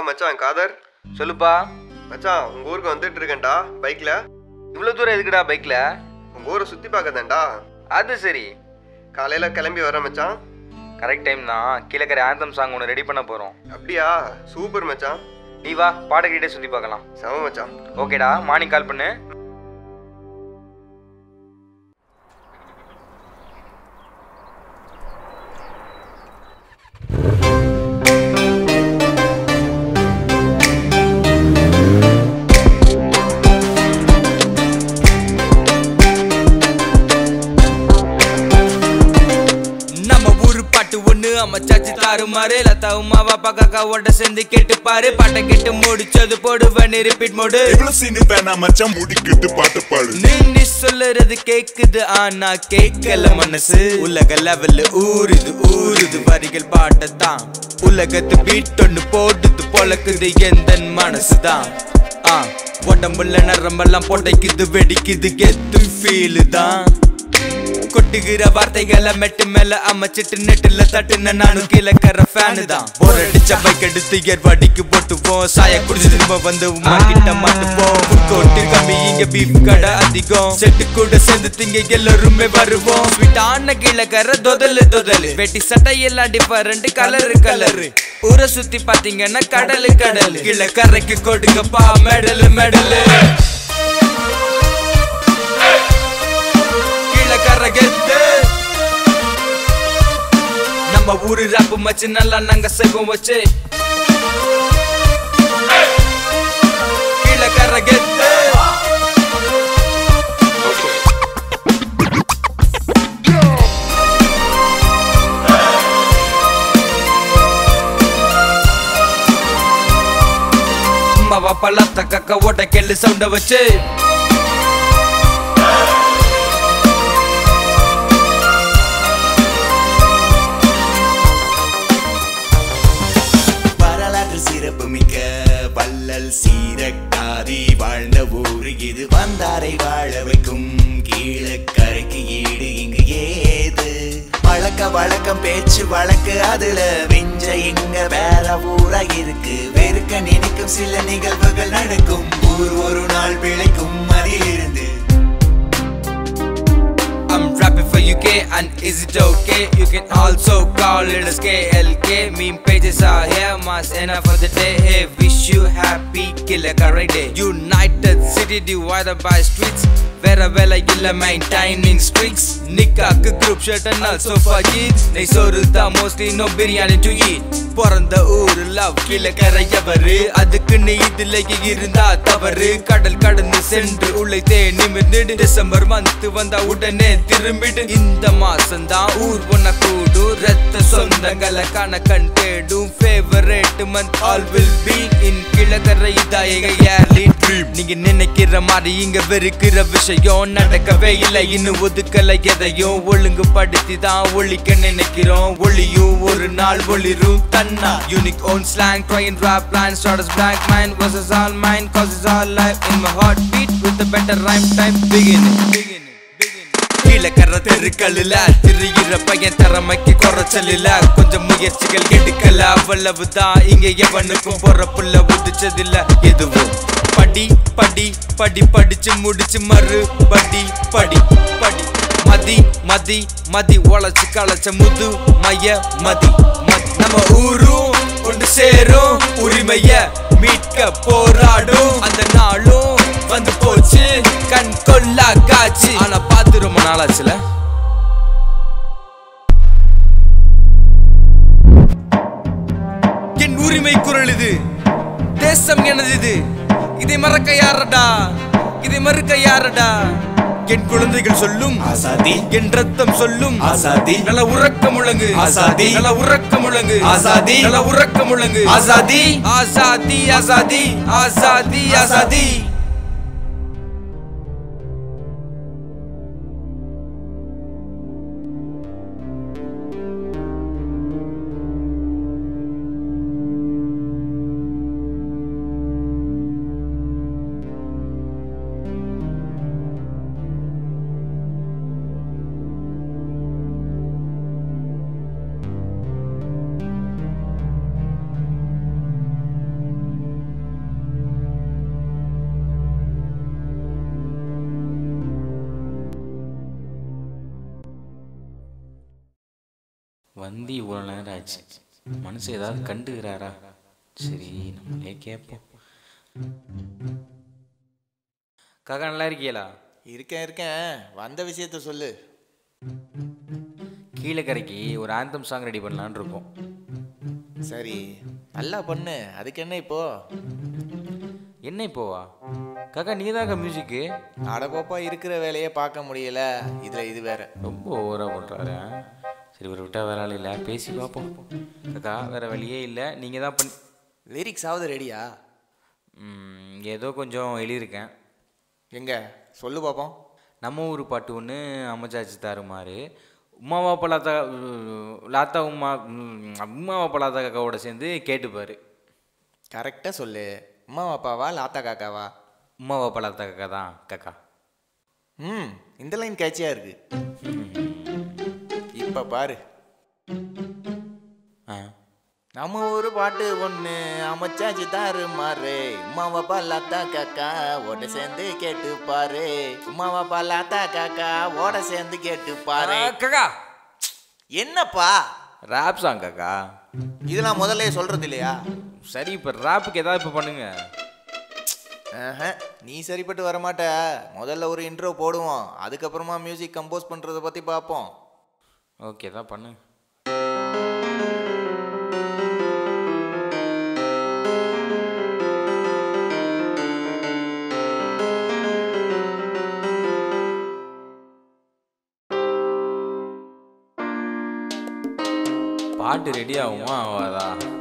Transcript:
மச்சான் காதர் சொல்லுப்பா மச்சான் உங்க ஊருக்கு வந்துட்டு இருக்கேன்டா பைக்ல இவ்வளோ தூரம் எதுக்குடா பைக்கில் உங்க ஊரை சுத்தி பார்க்கதான்டா அது சரி காலையில கிளம்பி வரேன் மச்சான் கரெக்ட் டைம் தான் கீழக்கரை ஆந்தம் சாங் ஒன்று ரெடி பண்ண போகிறோம் அப்படியா சூப்பர் மச்சான் நீ வா பாடகிட்டே சுற்றி பார்க்கலாம் செம மச்சான் ஓகேடா மார்னிங் கால் பண்ணு நம்ம ஊரு பாட்டு ஒண்ணு அமைச்சாச்சு தாறுமாறு லதா உமாவா பக்காக்கா ஓட்ட சேர்ந்து கேட்டு பாரு பாட்டை கேட்டு முடிச்சது போடுவேன் ரிப்பீட் மோடு இவ்வளவு சீனு வேணா மச்சான் முடிக்கிட்டு பாட்டு பாடு நீ நீ சொல்லுறது கேக்குது ஆனா கேட்கல மனசு உலக லெவல்ல ஊறுது ஊறுது வரிகள் பாட்டத்தான் உலகத்து பீட் ஒண்ணு போடுது பொழக்குது எந்த மனசுதான் ஆ உடம்புல நரம்பெல்லாம் பொடைக்குது வெடிக்குது கெத்து ஃபீலு தான் கொட்டுகிற வார்த்தைகளை மெட்டு மேல அமைச்சிட்டு நெட்டுல தட்டுன நானும் கீழே கர ஃபேனு தான் ஒரு அடிச்ச பைக் எடுத்து ஏர்வாடிக்கு போட்டுப்போம் சாய குடிச்சு திரும்ப வந்து உமா கிட்ட மாட்டுப்போம் கோட்டு கம்மி இங்க பீஃப் கடை அதிகம் செட்டு கூட சேர்ந்து திங்க எல்லாருமே வருவோம் ஸ்வீட்டான கீழே கர தொதலு தொதலு வெட்டி சட்டை எல்லாம் டிஃபரெண்ட் கலரு கலரு ஊரை சுத்தி பாத்தீங்கன்னா கடலு கடலு கீழே கரைக்கு கொடுங்கப்பா மெடலு மெடலு கீழே கரகத்து நம்ம ஊரு ராப்பு மச்சு நல்லா நாங்க செய்வோம் வச்சு கீழே கரகத்து மாவா பழத்த கக்க ஓட்ட கெல்லு சவுண்ட வச்சு வரலாற்று சிறப்பு மிக்க வள்ளல் சீரக்காதி வாழ்ந்த ஊரு இது வந்தாரை வாழ வைக்கும் கீழக்கரைக்கு ஈடு இங்கு ஏது வழக்க வழக்கம் பேச்சு வழக்கு அதுல விஞ்ச இங்க வேற ஊரா இருக்கு வெறுக்க நினைக்கும் சில நிகழ்வுகள் நடக்கும் ஊர் ஒரு நாள் பிழைக்கும் அதிலிருந்து I'm rapping for UK and is it okay? You can also call it as KLK. Meme pages are here, mass enough for the day. Hey, wish you happy killer curry day. United City divided by streets. வேற வேலை இல்ல maintaining streets நிக்காக்கு group shirt and also ஃபஜீத் நெய் சோறு தான் mostly no biryani to eat பிறந்த ஊரு லவ் கீழே கரையவரு அதுக்கு நீ இதுல இருந்தா தவறு கடல் கடந்து சென்று உழைத்தே நிமிர்ந்துடு டிசம்பர் மந்த் வந்தா உடனே திரும்பிடு இந்த மாசம் தான் ஊர் ஒன்ன கூடும் ரத்த சொந்தங்களை காண கண் தேடும் favourite month all will be in Kilakarai இதாயக ஏர்லி ட்ரீம் நீங்க நினைக்கிற மாதிரி இங்க வெறுக்கிற விஷயம் நடக்கவே இல்லை இன்னும் ஒதுக்கல எதையும் ஒழுங்குபடுத்தி தான் ஒழிக்க நினைக்கிறோம் ஒளியும் ஒரு நாள் ஒளிரும் தன்னா unique own slang try and rap line start as black mind versus all mine cause it's all life in my heartbeat with a better rhyme time beginning beginning Kilakarai தெருக்களில திரியிற பையன் திறமைக்கு குறைச்சலில கொஞ்சம் முயற்சிகள் எடுக்கல அவ்வளவுதான் இங்க எவனுக்கும் பொறப்புல உதிச்சதில்ல எதுவும் படி படி படி படிச்சு முடிச்சு மறு படி படி படி மதி மதி மதி உழைச்சு களைச்ச முது மைய மதி மதி நம்ம ஊரும் ஒன்று சேரும் உரிமைய மீட்க போராடும் அந்த நாளும் வந்து போச்சு கண் கொள்ளா காட்சி ஆனா பார்த்து ரொம்ப நாளாச்சுல என் உரிமை குரல் இது தேசம் எனது இது இதை மறக்க யாரடா இதை மறுக்க யாரடா என் குழந்தைகள் சொல்லும் ஆசாதி என் ரத்தம் சொல்லும் ஆசாதி நல்ல உறக்க முழங்கு ஆசாதி. நல்ல உறக்க முழங்கு ஆசாதி. நல்ல உறக்க முழங்கு ஆசாதி. ஆசாதி ஆசாதி ஆசாதி ஆசாதி வந்து இவ்வளோ நேரம் ஆச்சு மனசு ஏதாவது கண்டுக்கிறாரா சரி நம்மளே கேட்போம் காக்கா நல்லா இருக்கீங்களா இருக்கேன் இருக்கேன் வந்த விஷயத்த சொல்லு கீழக்கரைக்கு ஒரு ஆந்தம் சாங் ரெடி பண்ணலான்னு இருக்கோம் சரி நல்லா பண்ணு அதுக்கு என்ன இப்போ என்ன இப்போவா காக்கா நீதாக்கா மியூசிக்கு அடப்போப்பா இருக்கிற வேலையே பார்க்க முடியல இதுல இது வேற ரொம்ப ஓவராக பண்ணுறாரு சரி ஒரு விட்டா வேற ஆள் இல்லை பேசி பார்ப்போம் காக்கா வேற வழியே இல்லை நீங்கள் தான் பண்ணி லிரிக்ஸ் ஆகுது ரெடியா ம், ஏதோ கொஞ்சம் எழுதியிருக்கேன் எங்க சொல்லு பாப்போம் நம்ம ஊர் பாட்டு ஒன்று அமைச்சாச்சு தாருமாறு உமாவாப்பா லாத்தா லாத்தா உமா ம், உமாவாப்பா லாத்தா காக்காவோட சேர்ந்து கேட்டுப்பாரு கரெக்டாக சொல்லு அம்மா அப்பாவா லாத்தா காக்காவா உமாவாப்பா லாத்தா காக்கா தான் காக்கா ம் இந்த லைன் கேட்சியா இருக்கு இப்ப பாரு ஆ நம்ம ஊரு பாட்டு ஒண்ணு அமைச்சாச்சு தாரு மாறு உமாவா பாலாத்தா காக்கா ஓட சேர்ந்து கேட்டு பாரு உமாவா பாலாத்தா காக்கா ஓட சேர்ந்து கேட்டு பாரு காக்கா என்னப்பா ரேப் சாங் காக்கா இதெல்லாம் முதல்ல சொல்றது இல்லையா சரி இப்போ ரேப்புக்கு ஏதாவது இப்போ பண்ணுங்க ஆஹா, நீ சரிப்பட்டு வரமாட்ட முதல்ல ஒரு இன்ட்ரோ போடுவோம் அதுக்கப்புறமா மியூசிக் கம்போஸ் பண்றத பத்தி பார்ப்போம் ஓகே தான் பண்ணு பாட்டு ரெடி ஆகுமா ஆகாதா